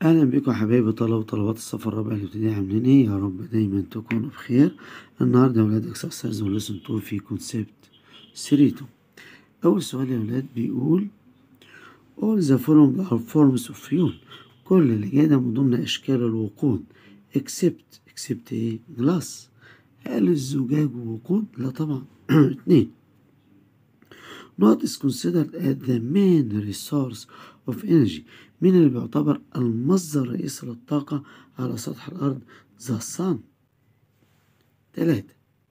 أهلا بكم حبايبي طلبة وطلبات الصف الرابع الابتدائي عاملين ايه يا رب دايما تكونوا بخير النهارده يا ولاد اكسرسايز وليسن تو في كونسبت 3 أول سؤال يا ولاد بيقول all the following are forms of fuel كل اللي جاي ده من ضمن أشكال الوقود except except ايه glass هل الزجاج وقود؟ لا طبعا اتنين Not is considered as the main resource of energy مين اللي بيعتبر المصدر الرئيسي للطاقة على سطح الأرض the sun تلاتة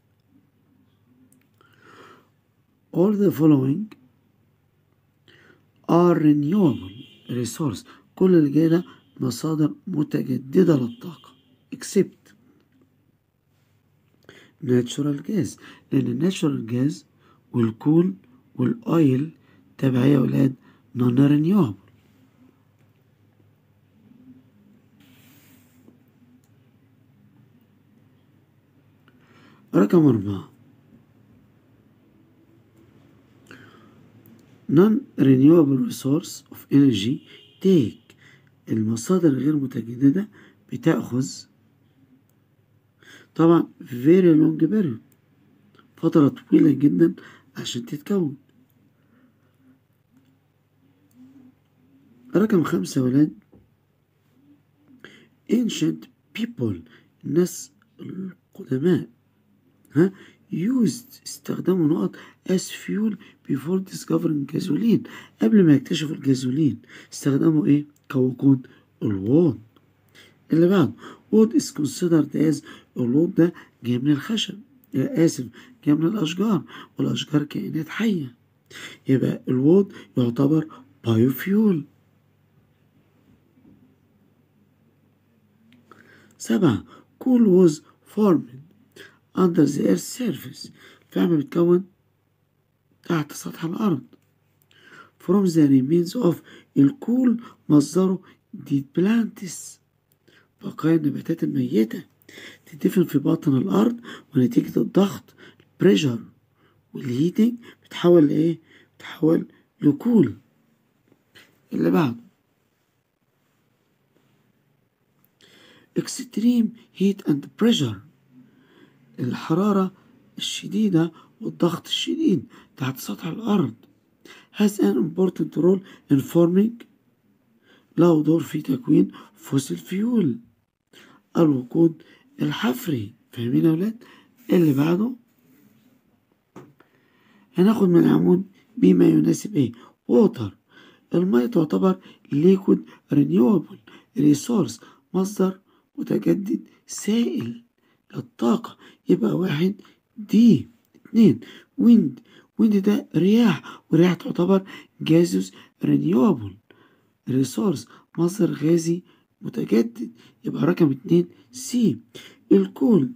all the following are renewable resource كل اللي جاي ده مصادر متجددة للطاقة except natural gas لأن الناتشورال جاز والكول والأويل تبع يا ولاد non renewable رقم أربعة non-renewable resource of energy take المصادر الغير متجددة بتأخذ طبعا very long period فترة طويلة جدا عشان تتكون رقم خمسة ولاد ancient people الناس القدماء ها used استخدموا نقط as fuel before discovering gasoline قبل ما يكتشفوا الجازولين استخدموا ايه كوقود الوود اللي بعده wood is considered as الوود ده جاي من الخشب آسف جاي من الأشجار والأشجار كائنات حية يبقى الوود يعتبر بايوفيول سبعة coal was formed under the earth's surface الفحم بيتكون تحت سطح الأرض from the remains of الكول مصدره dead plants بقايا النباتات الميتة تدفن في باطن الأرض ونتيجة الضغط البريشر والهيتنج بتحول لإيه؟ بتحول لكول اللي بعده extreme heat and pressure الحرارة الشديدة والضغط الشديد تحت سطح الأرض has an important role in forming له دور في تكوين فوسيل فيول الوقود الحفري فاهمين يا ولاد اللي بعده هناخد من العمود بما يناسب ايه ووتر المية تعتبر ليكويد رينيوبل ريسورس مصدر متجدد سائل للطاقة يبقى واحد دي اتنين ويند ويند ده رياح والرياح تعتبر جازوس رينيوبل ريسورس مصدر غازي متجدد يبقى رقم اتنين سي الكول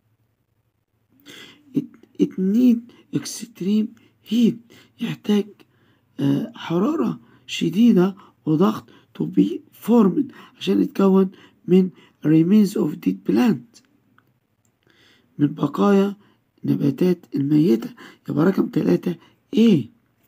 اتنين اكستريم هيت يحتاج آه حرارة شديدة وضغط to be formed عشان يتكون من remains of dead plant من بقايا نباتات الميتة يبقى رقم تلاتة ايه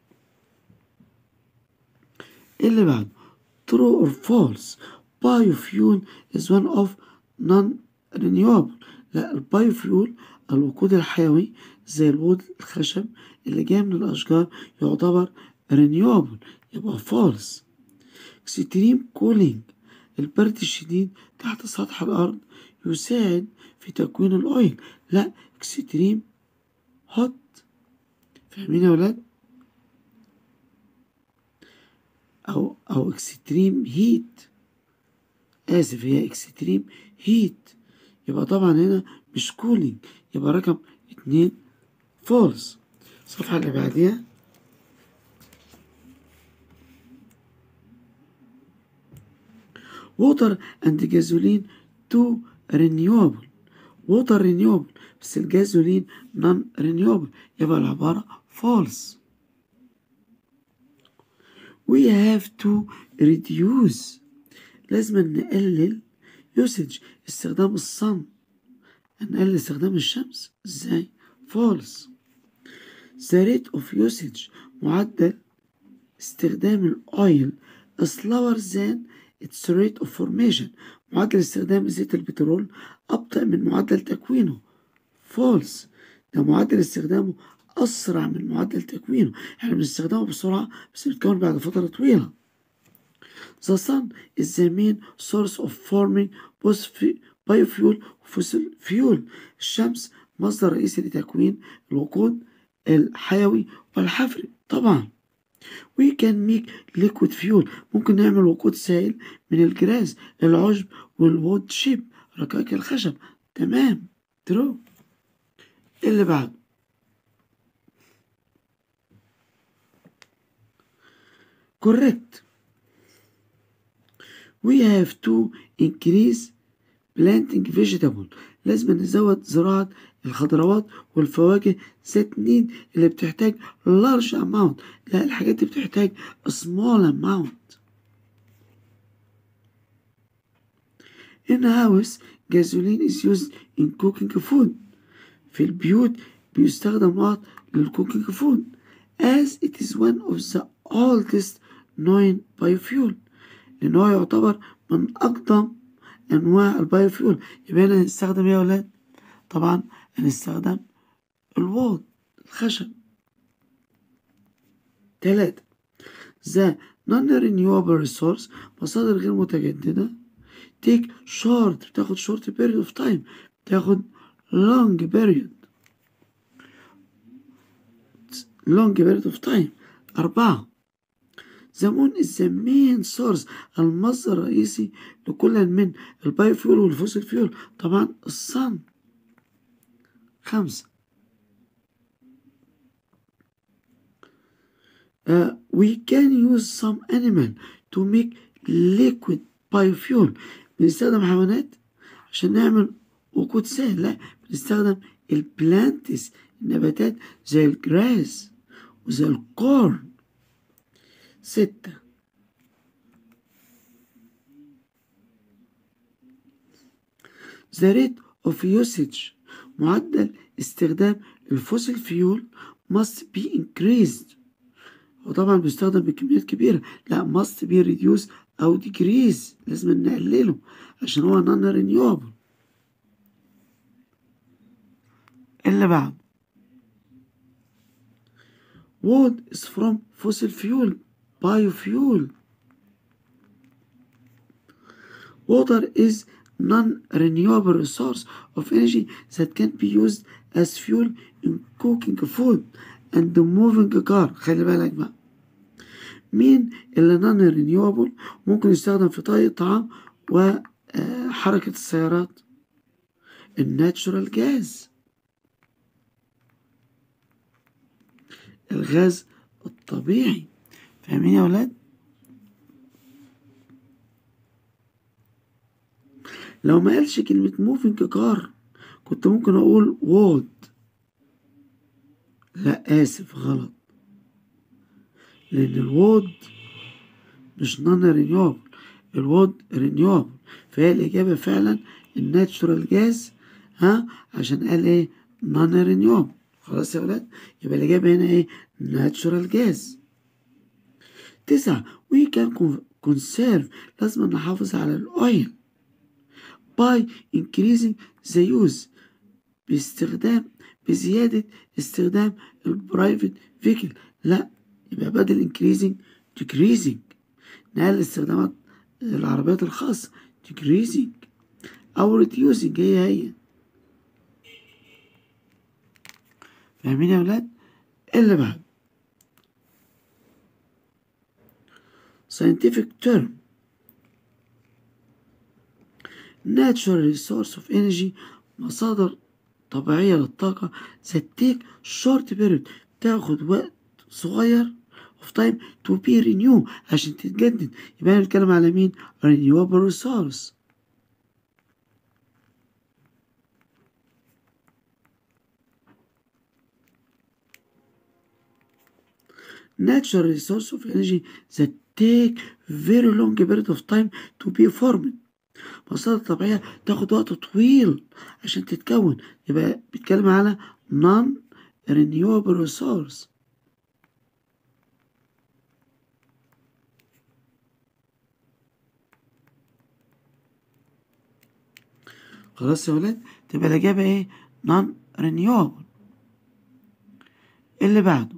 اللي بعده true or false biofuel is one of non-renewable لا البايوفيول الوقود الحيوي زي الوقود الخشب اللي جاي من الأشجار يعتبر renewable يبقى false extreme cooling البرد الشديد تحت سطح الأرض يساعد في تكوين الأويل لا اكستريم هوت فاهمين يا ولاد أو أو اكستريم هيت آسف هي اكستريم هيت يبقى طبعا هنا مش كولينج يبقى رقم اتنين فولس الصفحة اللي بعديها ووتر اند جازولين تو رينيوبل ووتر رينيوبل بس الجازولين نون رينيوبل يبقى العبارة فولس we have to reduce لازم نقلل usage استخدام الصن نقلل استخدام الشمس ازاي false the rate of usage معدل استخدام الاويل slower than its rate of formation معدل استخدام زيت البترول أبطأ من معدل تكوينه false ده معدل استخدامه أسرع من معدل تكوينه احنا بنستخدمه بسرعة بس بيتكون بعد فترة طويلة The sun is the main source of forming both biofuel وفوسل fuel الشمس مصدر رئيسي لتكوين الوقود الحيوي والحفري طبعا we can make liquid fuel ممكن نعمل وقود سائل من الجراز العشب والوود شيب ركائك الخشب تمام ترو اللي بعده correct we have to increase planting vegetable لازم نزود زراعة الخضروات والفواكه ذات نيد اللي بتحتاج large amount لا الحاجات دي بتحتاج small amount in house gasoline is used in cooking food في البيوت بيستخدم نقط للكوكينج فود as it is one of the oldest known biofuel لأن هو يعتبر من أقدم أنواع البايوفيول يبقى هنا هنستخدم إيه يا ولاد؟ طبعا هنستخدم الوود الخشب تلاتة the non-renewable resource مصادر غير متجددة take short بتاخد short period of time بتاخد long period long period of time أربعة The moon is the main source المصدر الرئيسي لكل من البايو فيول والفوسيل فيول طبعا الصن خمسة uh, we can use some animal to make liquid biofuel بنستخدم حيوانات عشان نعمل وقود سائل لا بنستخدم البلانتس النباتات زي الجراس وزي الكورن ستة The rate of usage معدل استخدام الفوسيل فيول must be increased وطبعا بيستخدم بكميات كبيرة لا must be reduced أو decrease لازم نقلله عشان هو non renewable اللي بعد wood is from fossil fuel biofuel water is non-renewable resource of energy that can be used as fuel in cooking food and moving car خلي بالك بقى مين اللي non renewable ممكن يستخدم في طهي الطعام وحركة السيارات الناتشورال جاز الغاز الطبيعي فاهمين يا ولاد لو ما قالش كلمة موفينج كار كنت ممكن أقول وود لا آسف غلط لأن الوود مش نون رينيوبل الوود رينيوبل فهي الإجابة فعلا الناتشورال جاز ها عشان قال إيه نون رينيوبل خلاص يا ولاد يبقى الإجابة هنا إيه ناتشورال جاز تسعة we can conserve لازم نحافظ على الأويل by increasing the use باستخدام بزيادة استخدام البرايفت فيكل لا يبقى بدل increasing decreasing نقلل استخدامات العربيات الخاصة decreasing أو reducing هي هي فاهمين يا ولاد؟ اللي بعد scientific term natural resource of energy مصادر طبيعية للطاقة that take short period تاخد وقت صغير of time to be renew عشان تتجدد يبقى نتكلم على مين renewable resource natural resource of energy that take very long period of time to be formed مصادر طبيعية تاخد وقت طويل عشان تتكون يبقى بيتكلم على non renewable resource خلاص يا ولاد تبقى الإجابة إيه non renewable اللي بعده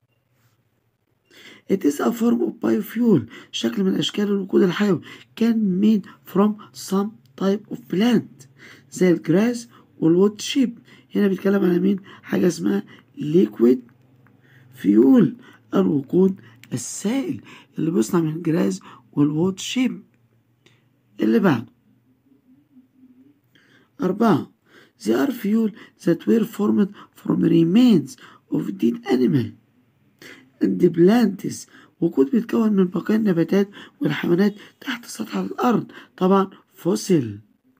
It is a form of biofuel شكل من أشكال الوقود الحيوي can made from some type of plant زي الجراس والوود شيب هنا بيتكلم على مين حاجة اسمها liquid fuel الوقود السائل اللي بيصنع من الجراز والوود شيب اللي بعده أربعة They are fuel that were formed from remains of dead animal and the plants وقود بيتكون من بقايا النباتات والحيوانات تحت سطح الأرض طبعا فوسيل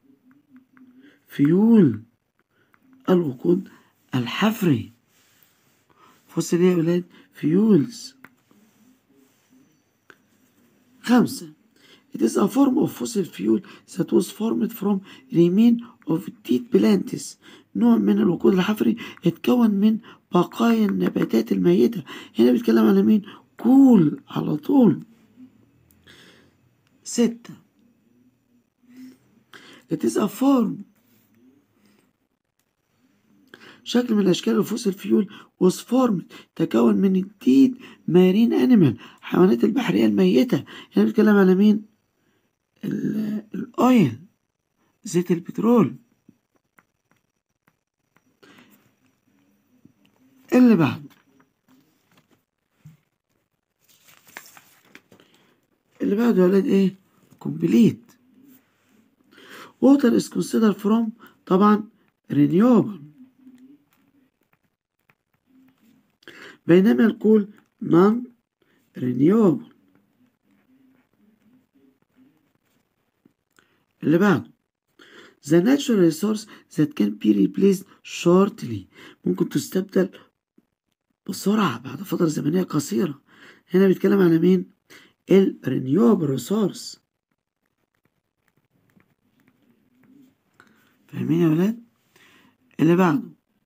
فيول الوقود الحفري فوسيل يا ولاد فيولز خمسة It is a form of fossil fuel that was formed from remain of dead plants نوع من الوقود الحفري اتكون من بقايا النباتات الميتة هنا بيتكلم على مين كول على طول ستة It is a form شكل من أشكال الفوسيل فيول was formed تكون من الديد مارين أنيمال حيوانات البحرية الميتة هنا بيتكلم على مين الأويل زيت البترول اللي بعده اللي بعده يا ولاد ايه complete water is considered from طبعا renewable بينما الكول non renewable اللي بعده The natural resource that can be replaced shortly ممكن تستبدل بسرعة بعد فترة زمنية قصيرة هنا بيتكلم على مين؟ ال renewable resource فاهمين يا ولاد؟ اللي بعده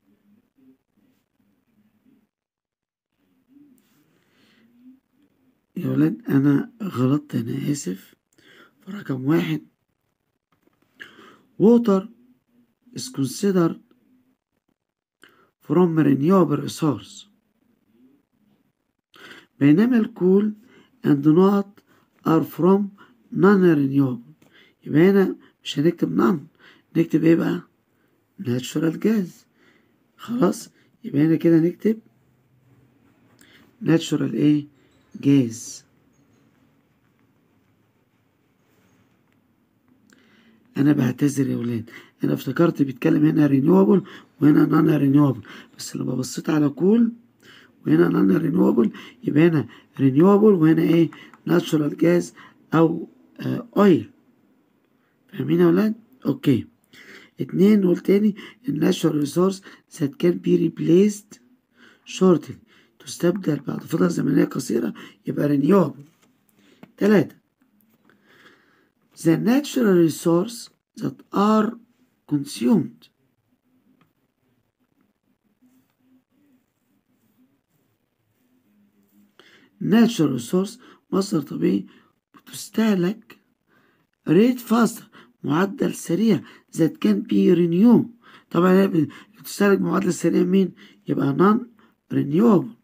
يا ولاد أنا غلطت أنا آسف في رقم واحد water is considered from renewable resource بينما الكول and not are from non-renewable يبقى هنا مش هنكتب non نكتب ايه بقى natural gas خلاص يبقى هنا كده نكتب natural ايه gas انا بعتذر يا ولاد انا افتكرت بيتكلم هنا رينيوبل وهنا نون رينيوبل بس لما بصيت على كول وهنا نون رينيوبل يبقى هنا رينيوبل وهنا ايه ناتشورال جاز او اويل فاهمين يا ولاد اوكي اتنين نقول تاني الناتشورال ريسورس that can be replaced shortly تستبدل بعد فترة زمنية قصيرة يبقى رينيوبل تلاتة the natural resource that are consumed natural resource مصدر طبيعي بتستهلك rate faster معدل سريع that can be renew طبعا بتستهلك معدل سريع مين يبقى non renewable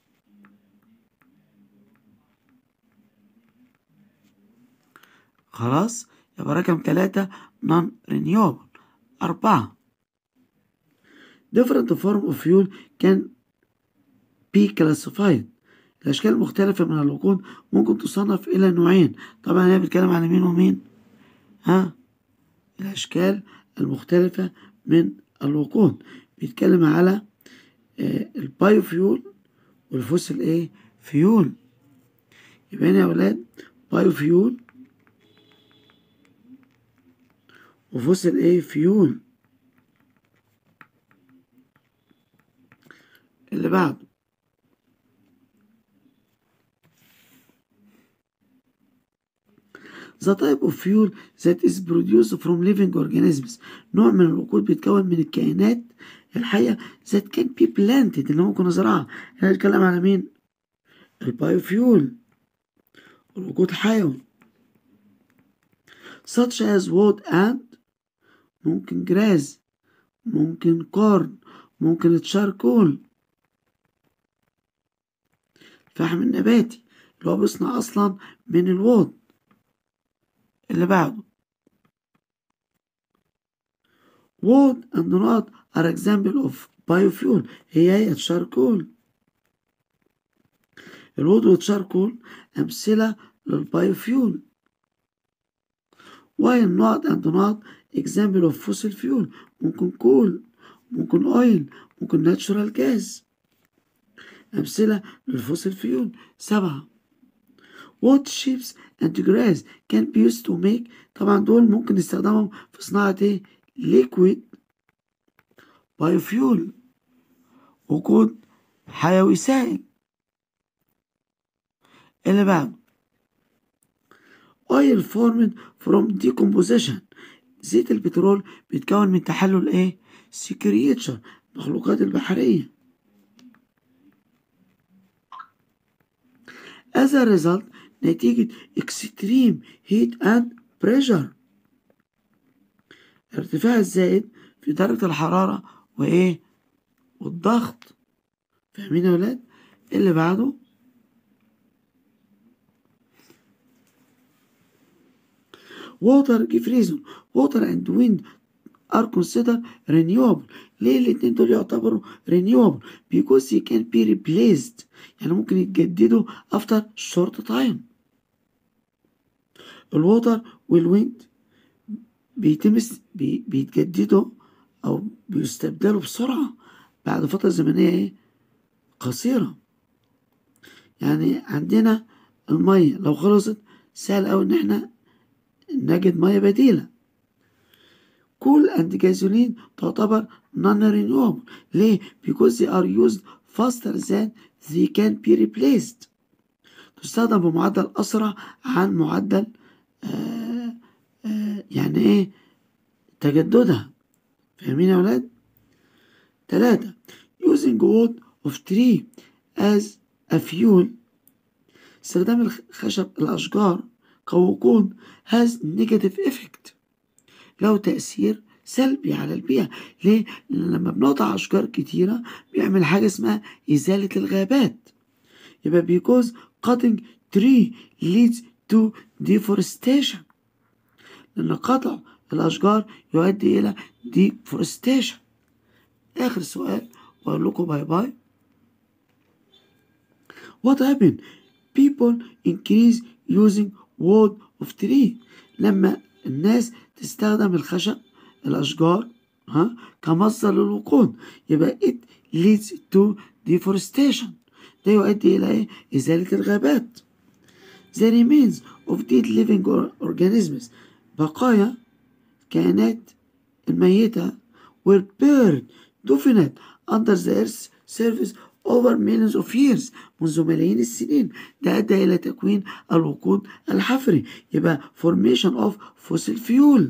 خلاص يبقى رقم ثلاثة non renewable أربعة different form of fuel can be classified الأشكال المختلفة من الوقود ممكن تصنف إلى نوعين طبعا هنا بنتكلم على مين ومين ها الأشكال المختلفة من الوقود بيتكلم على آه البايو فيول والفوسيل ايه فيول يبقى هنا يا ولاد بايو فيول وفوسيل ايه فيول اللي بعده The type of fuel that is produced from living organisms نوع من الوقود بيتكون من الكائنات الحية that can be planted اللي ممكن نزرعها احنا بنتكلم على مين؟ البايوفيول الوقود الحيوي such as wood and ممكن جراز ممكن كورن ممكن تشاركول الفحم النباتي اللي هو بيصنع أصلا من الوود اللي بعده wood and not are example of biofuel هي هي الشاركول الوود والشاركول أمثلة للبايوفيول while not and not example of fossil fuel ممكن كول ممكن oil ممكن natural gas أمثلة للفوسيل فيول سبعة what shapes and grass can be used to make طبعا دول ممكن نستخدمهم في صناعة ايه liquid biofuel وقود حيوي سائل اللي بعده oil formed from decomposition زيت البترول بيتكون من تحلل ايه سكريتشر المخلوقات البحرية as a result نتيجة extreme heat and pressure ارتفاع الزائد في درجة الحرارة وإيه والضغط فاهمين يا ولاد اللي بعده water give reason water and wind are considered renewable ليه الاتنين دول يعتبروا renewable because they can be replaced يعني ممكن يتجددوا after short time الووتر والويند بيتم بي بيتجددوا او بيستبدلوا بسرعة بعد فترة زمنية ايه قصيرة يعني عندنا المية لو خلصت سهل اوي ان احنا نجد مية بديلة كول اند جازولين تعتبر non renewable ليه because they are used faster than they can be replaced تستخدم بمعدل أسرع عن معدل آآ آآ يعني إيه تجددها فاهمين يا ولاد تلاتة using wood of tree as a fuel استخدام الخشب الأشجار كوقود has negative effect له تأثير سلبي على البيئة ليه؟ لأن لما بنقطع أشجار كتيرة بيعمل حاجة اسمها إزالة الغابات يبقى because cutting tree leads to deforestation لأن قطع الأشجار يؤدي إلى deforestation آخر سؤال وأقول لكم باي باي What happened? People increase using wood of tree لما الناس تستخدم الخشب الأشجار ها كمصدر للوقود يبقى it leads to deforestation ده يؤدي إلى إيه؟ إزالة الغابات the remains of dead living organisms بقايا الكائنات الميتة were buried دفنت under the earth's surface over millions of years منذ ملايين السنين ده أدى إلى تكوين الوقود الحفري يبقى formation of fossil fuel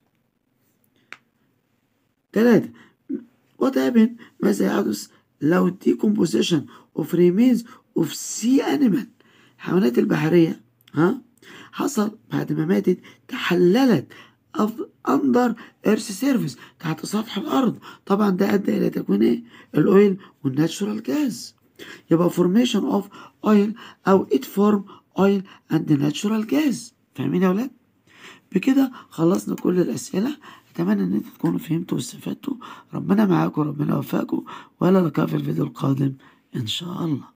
ثلاثة what happened ماذا يحدث لو decomposition of remains of sea animal الحيوانات البحرية ها حصل بعد ما ماتت تحللت under earth surface تحت سطح الأرض طبعا ده أدى إلى تكوين إيه؟ الأويل والناتشورال جاز يبقى formation of oil أو it form oil and natural gas فاهمين يا ولاد؟ بكده خلصنا كل الأسئلة أتمنى إن انتوا تكونوا فهمتوا واستفدتوا ربنا معاكم ربنا يوفقكم وإلى اللقاء في الفيديو القادم إن شاء الله